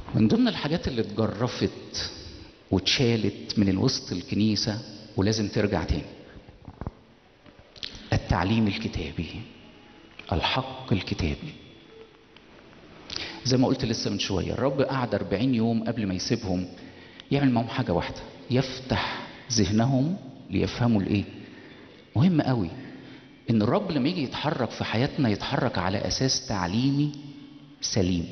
من ضمن الحاجات اللي اتجرفت واتشالت من الوسط الكنيسة ولازم ترجع تاني التعليم الكتابي الحق الكتابي زي ما قلت لسه من شوية الرب قعد 40 يوم قبل ما يسيبهم يعمل معهم حاجة واحدة يفتح ذهنهم ليفهموا الايه مهم قوي ان الرب لما يجي يتحرك في حياتنا يتحرك على اساس تعليمي سليم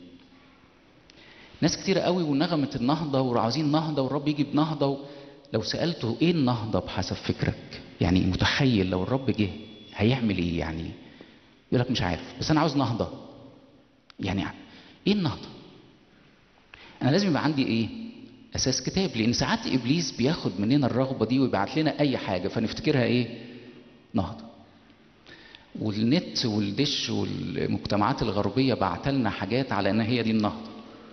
ناس كتير قوي ونغمة النهضة وعاوزين نهضة والرب يجي بنهضة و... لو سألته ايه النهضة بحسب فكرك يعني متخيل لو الرب جه هيعمل ايه يعني يقول لك مش عارف بس انا عاوز نهضة يعني ايه النهضة انا لازم يبقى عندي ايه اساس كتاب لان ساعات ابليس بياخد مننا الرغبة دي ويبعت لنا اي حاجة فنفتكرها ايه نهضة والنت والدش والمجتمعات الغربية بعت لنا حاجات على ان هي دي النهضة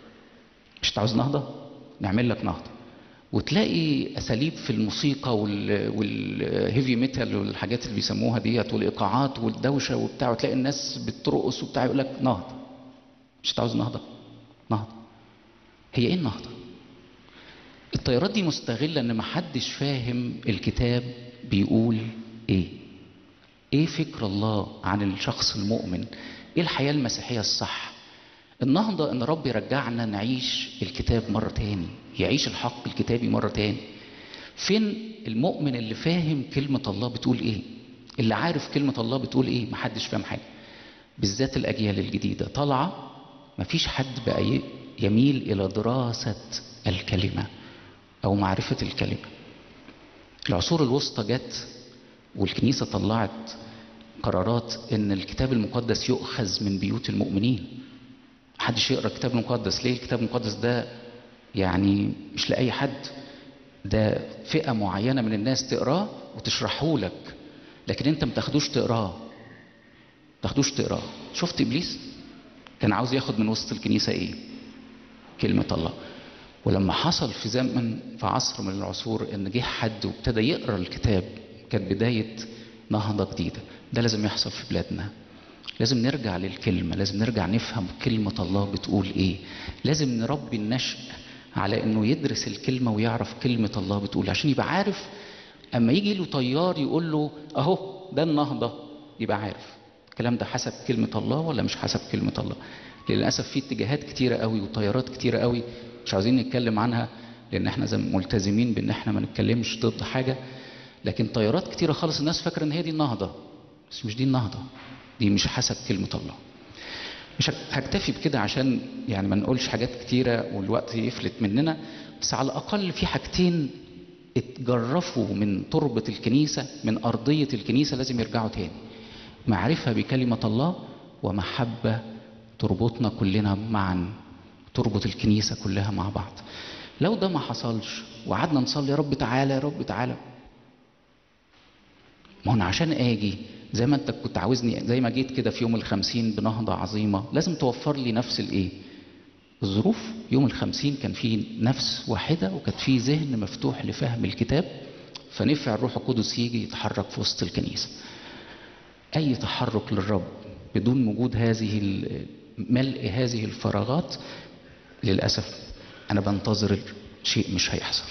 مش عاوز نهضة نعمل لك نهضة وتلاقي اساليب في الموسيقى وال والهيفي ميتال والحاجات اللي بيسموها ديت والايقاعات والدوشه وبتاع وتلاقي الناس بترقص وبتاع يقول لك نهضه مش عاوز نهضه نهضه هي ايه النهضه الطيارات دي مستغله ان محدش فاهم الكتاب بيقول ايه ايه فكر الله عن الشخص المؤمن ايه الحياه المسيحيه الصح النهضة ان رب يرجعنا نعيش الكتاب مرة تاني يعيش الحق الكتابي مرة تاني فين المؤمن اللي فاهم كلمة الله بتقول ايه اللي عارف كلمة الله بتقول ايه محدش فاهم حاجة بالذات الاجيال الجديدة طالعة مفيش حد بقى يميل الى دراسة الكلمة او معرفة الكلمة العصور الوسطى جت والكنيسة طلعت قرارات ان الكتاب المقدس يؤخذ من بيوت المؤمنين محدش يقرا الكتاب المقدس ليه الكتاب المقدس ده يعني مش لاي حد ده فئه معينه من الناس تقراه وتشرحه لك لكن انت ما تاخدوش تقراه تاخدوش تقراه شفت ابليس كان عاوز ياخد من وسط الكنيسه ايه كلمه الله ولما حصل في زمن في عصر من العصور ان جه حد وابتدى يقرا الكتاب كانت بدايه نهضه جديده ده لازم يحصل في بلادنا لازم نرجع للكلمة لازم نرجع نفهم كلمة الله بتقول ايه لازم نربي النشء على انه يدرس الكلمة ويعرف كلمة الله بتقول عشان يبقى عارف اما يجي له طيار يقول له اهو ده النهضة يبقى عارف الكلام ده حسب كلمة الله ولا مش حسب كلمة الله للأسف في اتجاهات كتيرة قوي وطيارات كتيرة قوي مش عاوزين نتكلم عنها لأن احنا زي ملتزمين بأن احنا ما نتكلمش ضد حاجة لكن طيارات كتيرة خالص الناس فاكرة ان هي دي النهضة بس مش دي النهضة دي مش حسب كلمة الله مش هكتفي بكده عشان يعني ما نقولش حاجات كتيرة والوقت يفلت مننا بس على الأقل في حاجتين اتجرفوا من تربة الكنيسة من أرضية الكنيسة لازم يرجعوا تاني معرفة بكلمة الله ومحبة تربطنا كلنا معا تربط الكنيسة كلها مع بعض لو ده ما حصلش وقعدنا نصلي يا رب تعالى يا رب تعالى ما انا عشان اجي زي ما انت كنت عاوزني زي ما جيت كده في يوم الخمسين بنهضة عظيمة لازم توفر لي نفس الايه الظروف يوم الخمسين كان في نفس واحدة وكانت في ذهن مفتوح لفهم الكتاب فنفع الروح القدس يجي يتحرك في وسط الكنيسة أي تحرك للرب بدون وجود هذه ملء هذه الفراغات للأسف أنا بنتظر شيء مش هيحصل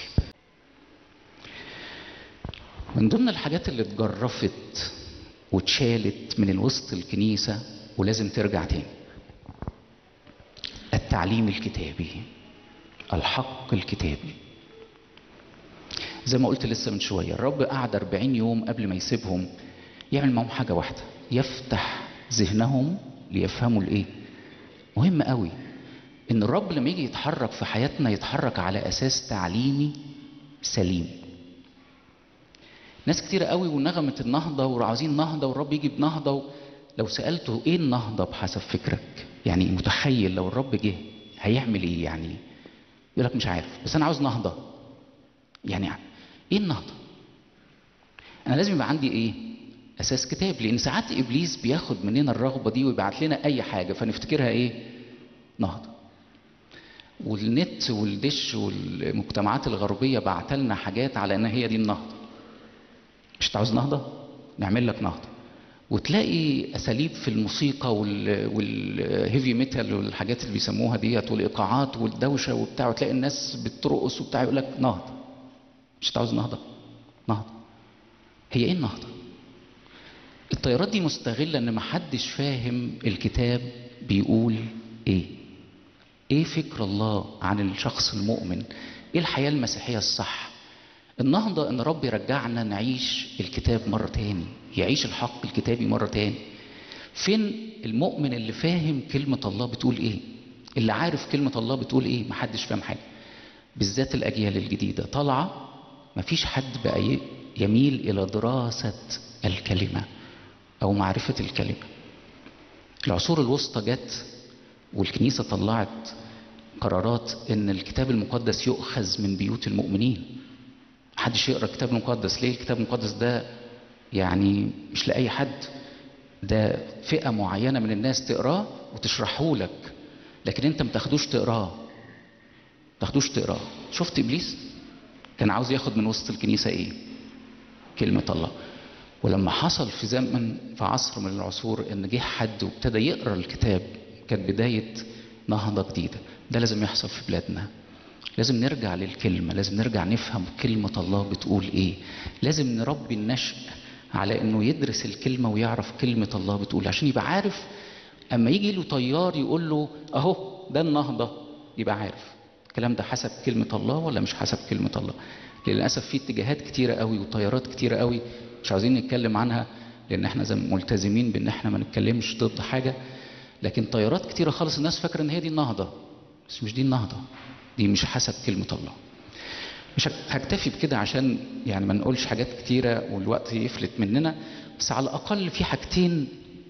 من ضمن الحاجات اللي اتجرفت واتشالت من الوسط الكنيسة ولازم ترجع تاني التعليم الكتابي الحق الكتابي زي ما قلت لسه من شوية الرب قعد 40 يوم قبل ما يسيبهم يعمل معهم حاجة واحدة يفتح ذهنهم ليفهموا الايه مهم قوي ان الرب لما يجي يتحرك في حياتنا يتحرك على اساس تعليمي سليم ناس كتير قوي ونغمة النهضة وعاوزين نهضة والرب يجي بنهضة و... لو سألته ايه النهضة بحسب فكرك يعني متخيل لو الرب جه هيعمل ايه يعني يقول لك مش عارف بس انا عاوز نهضة يعني ايه النهضة انا لازم يبقى عندي ايه اساس كتاب لان ساعات ابليس بياخد مننا الرغبة دي ويبعت لنا اي حاجة فنفتكرها ايه نهضة والنت والدش والمجتمعات الغربية بعت لنا حاجات على ان هي دي النهضة مش عاوز نهضة نعمل لك نهضة وتلاقي اساليب في الموسيقى وال والهيفي ميتال والحاجات اللي بيسموها ديت والايقاعات والدوشه وبتاع وتلاقي الناس بترقص وبتاع يقول لك نهضه مش انت عاوز نهضه نهضه هي ايه النهضه الطيارات دي مستغله ان محدش فاهم الكتاب بيقول ايه ايه فكر الله عن الشخص المؤمن ايه الحياه المسيحيه الصح النهضة ان رب يرجعنا نعيش الكتاب مرة تاني يعيش الحق الكتابي مرة تاني فين المؤمن اللي فاهم كلمة الله بتقول ايه اللي عارف كلمة الله بتقول ايه محدش فاهم حاجة بالذات الاجيال الجديدة طالعة مفيش حد بقى يميل الى دراسة الكلمة او معرفة الكلمة العصور الوسطى جت والكنيسة طلعت قرارات ان الكتاب المقدس يؤخذ من بيوت المؤمنين محدش يقرا الكتاب المقدس ليه الكتاب المقدس ده يعني مش لاي حد ده فئه معينه من الناس تقراه وتشرحه لك لكن انت ما تاخدوش تقراه ما تاخدوش تقراه شفت ابليس كان عاوز ياخد من وسط الكنيسه ايه كلمه الله ولما حصل في زمن في عصر من العصور ان جه حد وابتدى يقرا الكتاب كانت بدايه نهضه جديده ده لازم يحصل في بلادنا لازم نرجع للكلمة لازم نرجع نفهم كلمة الله بتقول ايه لازم نربي النشء على انه يدرس الكلمة ويعرف كلمة الله بتقول عشان يبقى عارف اما يجي له طيار يقول له اهو ده النهضة يبقى عارف الكلام ده حسب كلمة الله ولا مش حسب كلمة الله للأسف في اتجاهات كتيرة قوي وطيارات كتيرة قوي مش عاوزين نتكلم عنها لأن احنا زي ملتزمين بأن احنا ما نتكلمش ضد حاجة لكن طيارات كتيرة خالص الناس فاكرة ان هي دي النهضة بس مش دي النهضة دي مش حسب كلمة الله مش هكتفي بكده عشان يعني ما نقولش حاجات كتيرة والوقت يفلت مننا بس على الأقل في حاجتين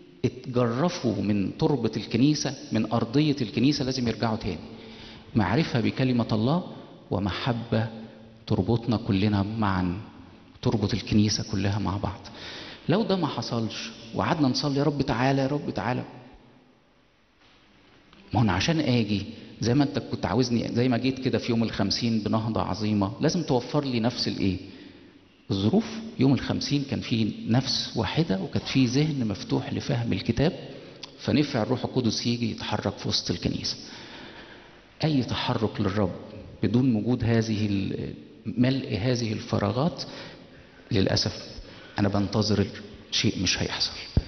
اتجرفوا من تربة الكنيسة من أرضية الكنيسة لازم يرجعوا تاني معرفة بكلمة الله ومحبة تربطنا كلنا معا تربط الكنيسة كلها مع بعض لو ده ما حصلش وقعدنا نصلي يا رب تعالى يا رب تعالى ما هو عشان اجي زي ما انت كنت عاوزني زي ما جيت كده في يوم الخمسين بنهضة عظيمة لازم توفر لي نفس الايه الظروف يوم الخمسين كان في نفس واحدة وكانت في ذهن مفتوح لفهم الكتاب فنفع الروح القدس يجي يتحرك في وسط الكنيسة أي تحرك للرب بدون وجود هذه ملء هذه الفراغات للأسف أنا بنتظر شيء مش هيحصل